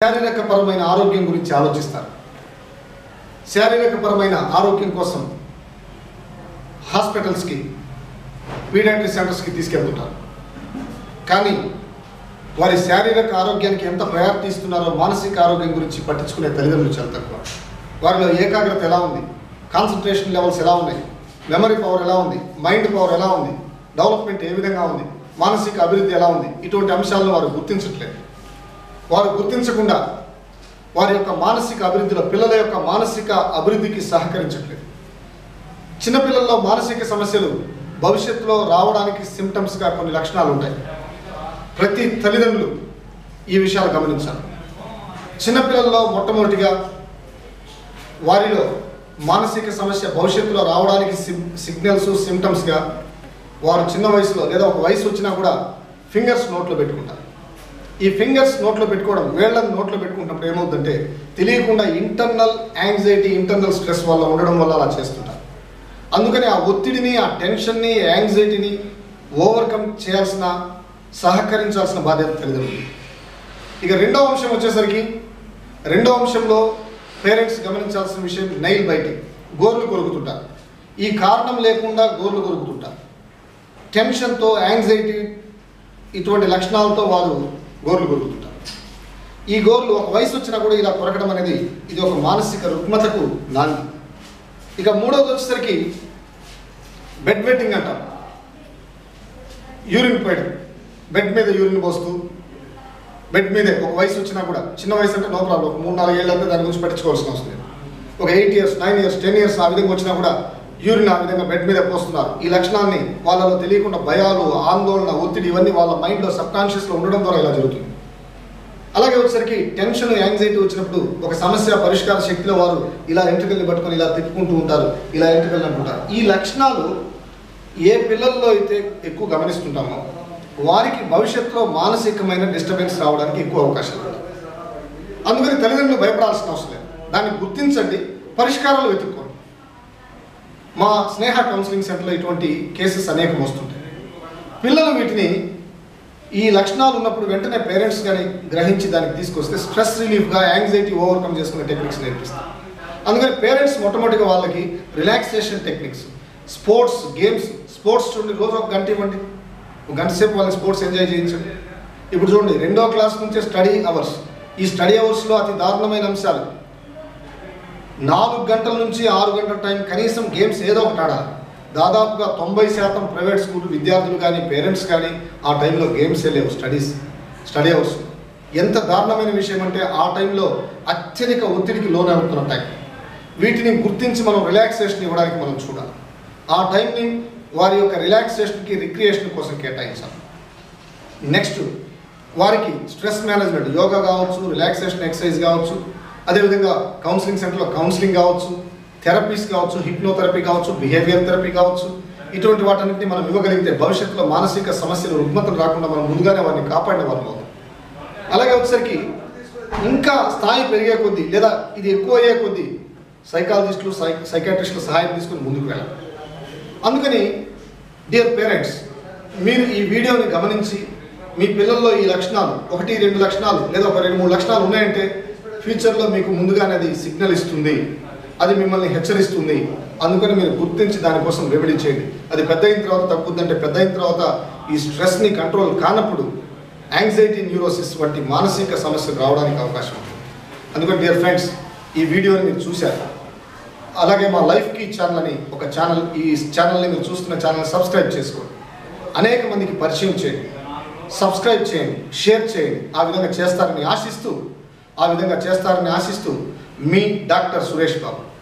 శారీరకపరమైన ఆరోగ్యం గురించి ఆలోచిస్తారు శారీరకపరమైన ఆరోగ్యం కోసం హాస్పిటల్స్కి పీడియాట్రీ సెంటర్స్కి తీసుకెళ్తుంటారు కానీ వారి శారీరక ఆరోగ్యానికి ఎంత ప్రయారిటీ ఇస్తున్నారో మానసిక ఆరోగ్యం గురించి పట్టించుకునే తల్లిదండ్రులు చాలా తక్కువ వారిలో ఏకాగ్రత ఎలా ఉంది కాన్సన్ట్రేషన్ లెవెల్స్ ఎలా ఉన్నాయి మెమరీ పవర్ ఎలా ఉంది మైండ్ పవర్ ఎలా ఉంది డెవలప్మెంట్ ఏ విధంగా ఉంది మానసిక అభివృద్ధి ఎలా ఉంది ఇటువంటి అంశాలను వారు గుర్తించట్లేదు వారు గుర్తించకుండా వారి యొక్క మానసిక అభివృద్ధిలో పిల్లల యొక్క మానసిక అభివృద్ధికి సహకరించట్లేదు చిన్నపిల్లల్లో మానసిక సమస్యలు భవిష్యత్తులో రావడానికి సిమ్టమ్స్గా కొన్ని లక్షణాలు ఉంటాయి ప్రతి తల్లిదండ్రులు ఈ విషయాలు గమనించాలి చిన్నపిల్లల్లో మొట్టమొదటిగా వారిలో మానసిక సమస్య భవిష్యత్తులో రావడానికి సిమ్ సిగ్నల్స్ సిమ్టమ్స్గా వారు చిన్న వయసులో లేదా ఒక వయసు వచ్చినా కూడా ఫింగర్స్ నోట్లో పెట్టుకుంటారు ఈ ఫింగర్స్ నోట్లో పెట్టుకోవడం వేళ్ళని నోట్లో పెట్టుకుంటున్నప్పుడు ఏమవుతుందంటే తెలియకుండా ఇంటర్నల్ యాంగ్జైటీ ఇంటర్నల్ స్ట్రెస్ వల్ల ఉండడం వల్ల అలా చేస్తుంటారు అందుకని ఆ ఒత్తిడిని ఆ టెన్షన్ని యాంగ్జైటీని ఓవర్కమ్ చేయాల్సిన సహకరించాల్సిన బాధ్యత తల్లిదండ్రులు ఇక రెండవ అంశం వచ్చేసరికి రెండవ అంశంలో పేరెంట్స్ గమనించాల్సిన విషయం నైల్ బైటింగ్ గోర్లు కొరుకుతుంటారు ఈ కారణం లేకుండా గోర్లు కొరుకుతుంటారు టెన్షన్తో యాంగ్జైటీ ఇటువంటి లక్షణాలతో వారు గోర్లు కొరుకుతుంటారు ఈ గోర్లు ఒక వయసు వచ్చినా కూడా ఇలా కొరకడం అనేది ఇది ఒక మానసిక రుగ్మతకు నాంది ఇక మూడవది వచ్చేసరికి బెడ్ వెట్టింగ్ అంటాం యూరిన్ పోయడం బెడ్ మీద యూరిన్ పోస్తూ బెడ్ మీదే ఒక వయసు వచ్చినా కూడా చిన్న వయసు అంటే నో ప్రాబ్లం ఒక మూడు నాలుగు ఏళ్ళు అంటే దాని గురించి పట్టించుకోవాల్సిన అవసరం లేదు ఒక eight years nine years ten years ఆ విధంగా వచ్చినా కూడా యూరిన్ ఆ విధంగా బెడ్ మీద పోస్తున్నారు ఈ లక్షణాన్ని వాళ్ళలో తెలియకుండా భయాలు ఆందోళన ఒత్తిడి ఇవన్నీ వాళ్ళ మైండ్లో సబ్ కాన్షియస్లో ఉండడం ద్వారా ఇలా జరుగుతుంది అలాగే వచ్చేసరికి టెన్షన్ యాంగ్జైటీ వచ్చినప్పుడు ఒక సమస్య పరిష్కార శక్తిలో వారు ఇలా ఎంట్రుకల్ని పట్టుకొని ఇలా తిప్పుకుంటూ ఉంటారు ఇలా ఎంట్రుకల్ని అంటుంటారు ఈ లక్షణాలు ఏ పిల్లల్లో అయితే ఎక్కువ గమనిస్తుంటామో వారికి భవిష్యత్తులో మానసికమైన డిస్టర్బెన్స్ రావడానికి ఎక్కువ అవకాశం ఉంది అందుకని తల్లిదండ్రులు భయపడాల్సిన అవసరం లేదు దాన్ని గుర్తించండి పరిష్కారాలు వెతుక్కోండి మా స్నేహ కౌన్సిలింగ్ సెంటర్లో ఇటువంటి కేసెస్ అనేకం వస్తుంటాయి పిల్లలు వీటిని ఈ లక్షణాలు ఉన్నప్పుడు వెంటనే పేరెంట్స్ కానీ గ్రహించి దానికి తీసుకొస్తే స్ట్రెస్ రిలీఫ్గా యాంగ్జైటీ ఓవర్కమ్ చేసుకునే టెక్నిక్స్ నేర్పిస్తాం అందుకని పేరెంట్స్ మొట్టమొదటిగా వాళ్ళకి relaxation techniques sports games sports చూడండి రోజు ఒక గంట ఇవ్వండి ఒక గంట సేపు వాళ్ళని స్పోర్ట్స్ ఎంజాయ్ చేయించండి ఇప్పుడు చూడండి రెండో క్లాస్ నుంచే స్టడీ అవర్స్ ఈ స్టడీ అవర్స్లో అతి దారుణమైన అంశాలు నాలుగు గంటల నుంచి ఆరు గంటల టైం కనీసం గేమ్స్ ఏదో ఒకటి ఆడాలి దాదాపుగా తొంభై శాతం ప్రైవేట్ స్కూల్ విద్యార్థులు కానీ పేరెంట్స్ కానీ ఆ టైంలో గేమ్స్ లేవు స్టడీస్ స్టడీ అవర్స్ ఎంత దారుణమైన విషయం అంటే ఆ టైంలో అత్యధిక ఒత్తిడికి లోనవుతున్న టైం వీటిని గుర్తించి మనం రిలాక్సేషన్ ఇవ్వడానికి మనం చూడాలి ఆ టైంని వారి యొక్క రిలాక్సేషన్కి రిక్రియేషన్ కోసం కేటాయించాలి నెక్స్ట్ వారికి స్ట్రెస్ మేనేజ్మెంట్ యోగా కావచ్చు రిలాక్సేషన్ ఎక్సర్సైజ్ కావచ్చు అదేవిధంగా కౌన్సిలింగ్ సెంటర్లో కౌన్సిలింగ్ కావచ్చు థెరపీస్ కావచ్చు హిప్నోథెరపీ కావచ్చు బిహేవియర్ థెరపీ కావచ్చు ఇటువంటి వాటన్నిటిని మనం ఇవ్వగలిగితే భవిష్యత్తులో మానసిక సమస్యలు రుగ్మతలు రాకుండా మనం ముందుగానే వారిని కాపాడిన వారు అవుతాం అలాగే వచ్చేసరికి ఇంకా స్థాయి పెరిగే కొద్దీ లేదా ఇది ఎక్కువ అయ్యే కొద్దీ సైకాలజిస్టులు సై సైకాట్రిస్టుల సహాయం తీసుకుని ముందుకు వెళ్ళాలి అందుకని డియర్ పేరెంట్స్ మీరు ఈ వీడియోని గమనించి మీ పిల్లల్లో ఈ లక్షణాలు ఒకటి రెండు లక్షణాలు లేదా ఒక రెండు మూడు లక్షణాలు ఉన్నాయంటే ఫ్యూచర్లో మీకు ముందుగానే అది సిగ్నల్ ఇస్తుంది అది మిమ్మల్ని హెచ్చరిస్తుంది అందుకని మీరు గుర్తించి దానికోసం రెమెడీ చేయండి అది పెద్ద అయిన తర్వాత తగ్గుద్దంటే పెద్ద అయిన తర్వాత ఈ స్ట్రెస్ని కంట్రోల్ కానప్పుడు యాంగ్జైటీ న్యూరోసిస్ వంటి మానసిక సమస్యలు రావడానికి అవకాశం ఉంటుంది అందుకని డియర్ ఫ్రెండ్స్ ఈ వీడియోని మీరు చూశారు అలాగే మా లైఫ్ కీ ఛానల్ అని ఒక ఛానల్ ఈ ఛానల్ని మీరు చూస్తున్న ఛానల్ సబ్స్క్రైబ్ చేసుకోండి అనేక మందికి పరిచయం చేయండి సబ్స్క్రైబ్ చేయండి షేర్ చేయండి ఆ విధంగా చేస్తారని ఆశిస్తూ ఆ విధంగా చేస్తారని ఆశిస్తూ మీ డాక్టర్ సురేష్ బాబు